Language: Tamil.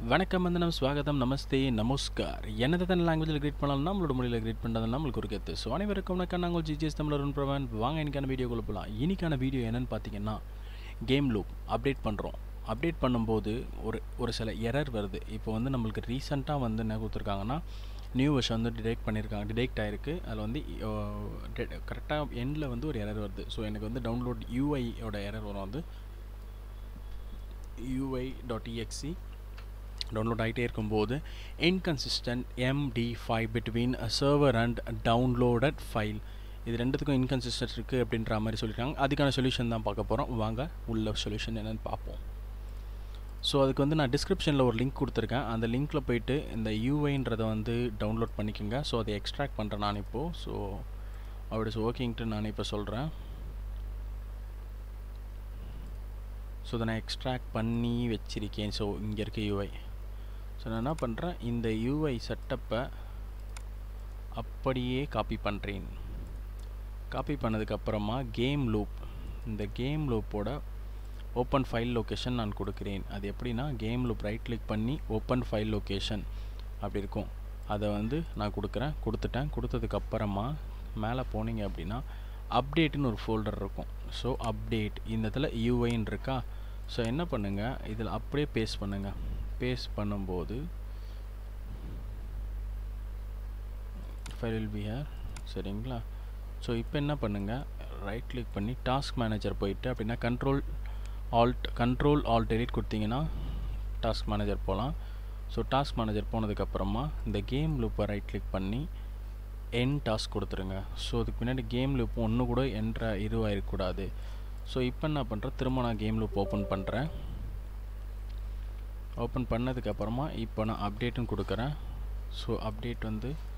வணக்கம் வந்தனம் ஸ்வாகதம் நமஸ்தே நமஸ்கார் என்னது தன் லாங்குவேஜில் கிரியேட் பண்ணலாம் நம்மளோட மொழியில் கிரியேட் பண்ணுறது நம்மளுக்கு ஒரு கெத்து ஸோ அனைவருக்கும் வணக்கம் நாங்கள் ஜிஜிஎஸ் தமிழ் அருண் பிரவன் வாங்க இன்னைக்கான வீடியோக்குள்ள போகலாம் இன்னைக்கான வீடியோ என்னன்னு பார்த்தீங்கன்னா கேம் லூப் அப்டேட் பண்ணுறோம் அப்டேட் பண்ணும்போது ஒரு ஒரு சில எரர் வருது இப்போ வந்து நம்மளுக்கு ரீசெண்டாக வந்து என்ன கொடுத்துருக்காங்கன்னா நியூ வெர்ஷன் வந்து டிடெக்ட் பண்ணியிருக்காங்க டிடெக்ட் ஆகிருக்கு அதில் வந்து கரெக்டாக எண்டில் வந்து ஒரு எரர் வருது ஸோ எனக்கு வந்து டவுன்லோட் யூஐயோட எரர் வரும் வந்து யூஐ டாட் இஎக்ஸி டவுன்லோட் ஆகிட்டே இருக்கும்போது inconsistent MD five between server and downloaded file இது ரெண்டுத்துக்கும் இன்கன்சிஸ்டன்ட் இருக்குது அப்படின்ற மாதிரி சொல்லியிருக்காங்க அதுக்கான சொல்யூஷன் தான் பார்க்க போகிறோம் வாங்க உள்ள சொல்யூஷன் என்னென்னு பார்ப்போம் ஸோ அதுக்கு வந்து நான் டிஸ்கிரிப்ஷனில் ஒரு லிங்க் கொடுத்துருக்கேன் அந்த லிங்க்கில் போயிட்டு இந்த யூஐன்றதை வந்து டவுன்லோட் பண்ணிக்கோங்க ஸோ அதை எக்ஸ்ட்ராக்ட் பண்ணுறேன் நான் இப்போது ஸோ அப்படி இஸ் ஒர்க்கிங்ட்டு நான் இப்போ சொல்கிறேன் ஸோ அதை நான் எக்ஸ்ட்ராக்ட் பண்ணி வச்சுருக்கேன் ஸோ இங்கே இருக்க யூஐ ஸோ நான் என்ன பண்ணுறேன் இந்த யூஐ செட்டப்பை அப்படியே காப்பி பண்ணுறேன் காப்பி பண்ணதுக்கப்புறமா கேம் லூப் இந்த கேம் லூப்போட ஓப்பன் ஃபைல் லொக்கேஷன் நான் கொடுக்குறேன் அது எப்படின்னா கேம் லூப் ரைட் கிளிக் பண்ணி ஓப்பன் ஃபைல் லொக்கேஷன் அப்படி இருக்கும் அதை வந்து நான் கொடுக்குறேன் கொடுத்துட்டேன் கொடுத்ததுக்கப்புறமா மேலே போனீங்க அப்படின்னா அப்டேட்டுன்னு ஒரு ஃபோல்டர் இருக்கும் ஸோ அப்டேட் இந்த இடத்துல யூஐன்னு இருக்கா ஸோ என்ன பண்ணுங்கள் இதில் அப்படியே பேஸ்ட் பண்ணுங்கள் பேஸ்ட் பண்ணும்போது ஃபைல் வில் பி ஹேர் சரிங்களா ஸோ இப்போ என்ன பண்ணுங்கள் ரைட் கிளிக் பண்ணி டாஸ்க் மேனேஜர் போயிட்டு அப்படின்னா control alt control alt delete கொடுத்தீங்கன்னா டாஸ்க் மேனேஜர் போகலாம் ஸோ டாஸ்க் மேனேஜர் போனதுக்கப்புறமா இந்த கேம் லூப்பை ரைட் கிளிக் பண்ணி என் டாஸ்க் கொடுத்துருங்க ஸோ அதுக்கு முன்னாடி கேம் லூப் ஒன்று கூட என்ற இருவாயிருக்கக்கூடாது ஸோ இப்போ என்ன பண்ணுறேன் திரும்ப நான் கேம் லூப் ஓப்பன் பண்ணுறேன் ஓப்பன் பண்ணதுக்கப்புறமா இப்போ நான் அப்டேட்டும் கொடுக்குறேன் ஸோ அப்டேட் வந்து